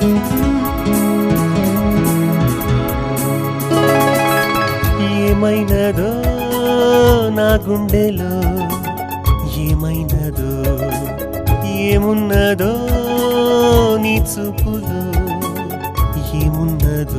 ఏమైనదో నా గుండెలో ఏమైనదో ఏమున్నదో నీ చూపులో ఏమున్నదో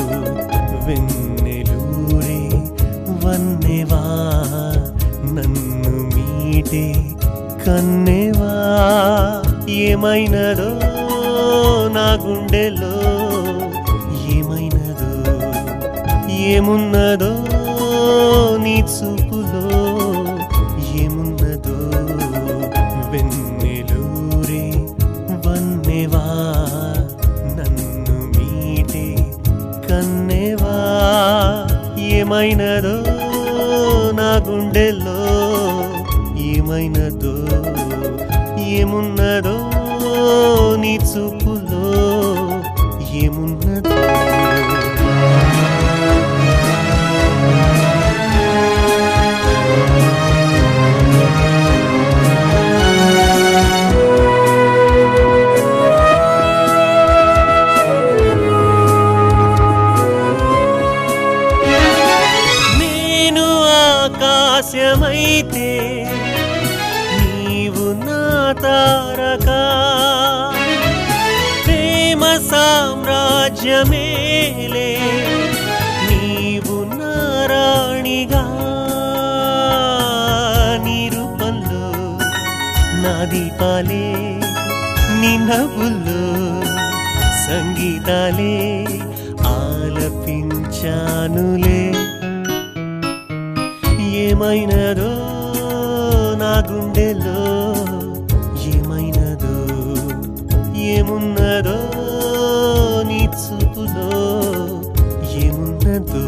వెన్నెలూరే వన్నెవా నన్ను మీటే కన్నెవా ఏమైనదో నా గుండెలో ఏమైనదో ఏమున్నదో నీ చూపులో ఏమున్నదో వెన్నెలూరే వన్నెవా నన్ను మీటే కన్నెవా ఏమైనదో నా గుండెల్లో ఏమైనదో ఏమున్నదో నీ చూపులో ఏమున్నదో నేను ఆకాశమైతే నీవు నా తారక ప్రేమ సామ్రాజ్యమేలే నీవు నా రాణిగా నీ రూపంలో నా దీపాలే నీ నవ్వుల్లో సంగీతాలే ఆలపించానులే ఏమైనదో నా గుండెలో ఏమైనదో ఏమున్నదో నీ చూపులో ఏమున్నదో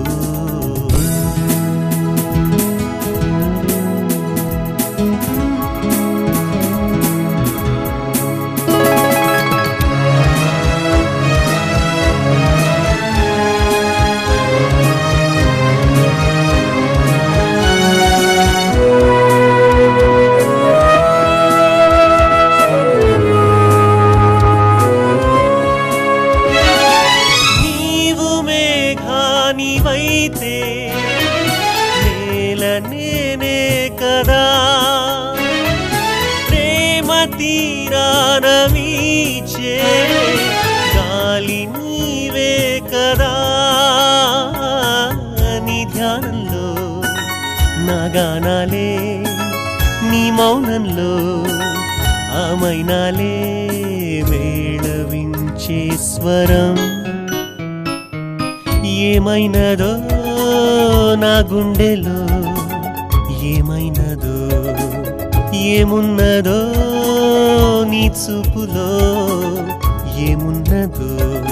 నీవు మేఘానివైతే నేల నేనే కదా ప్రేమ తీరాన వీచే గాలి నీవే కదా నీ ధ్యానంలో నా గానాలే నీ మౌనంలో ఆమైనాలే మేళవించే స్వరం ఏమైనదో నా గుండెలో ఏమైనదో ఏమున్నదో నీ చూపులో ఏమున్నదో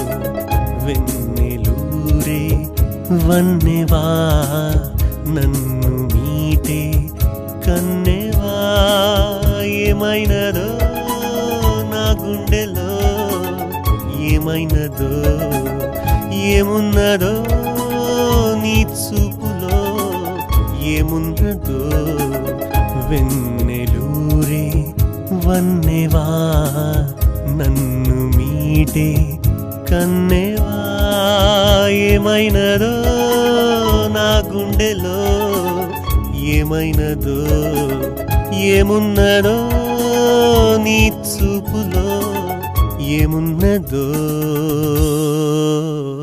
వెన్నెలూరే వన్నెవా నన్ను మీటే కన్నెవా ఏమైనదో నా గుండెలో ఏమైనదో ఏమున్నదో నీ చూపులో ఏమున్నదో వెన్నెలూరే వన్నెవా నన్ను మీటే కన్నెవా ఏమైనదో నా గుండెలో ఏమైనదో ఏమున్నదో నీ చూపులో ఏమున్నదో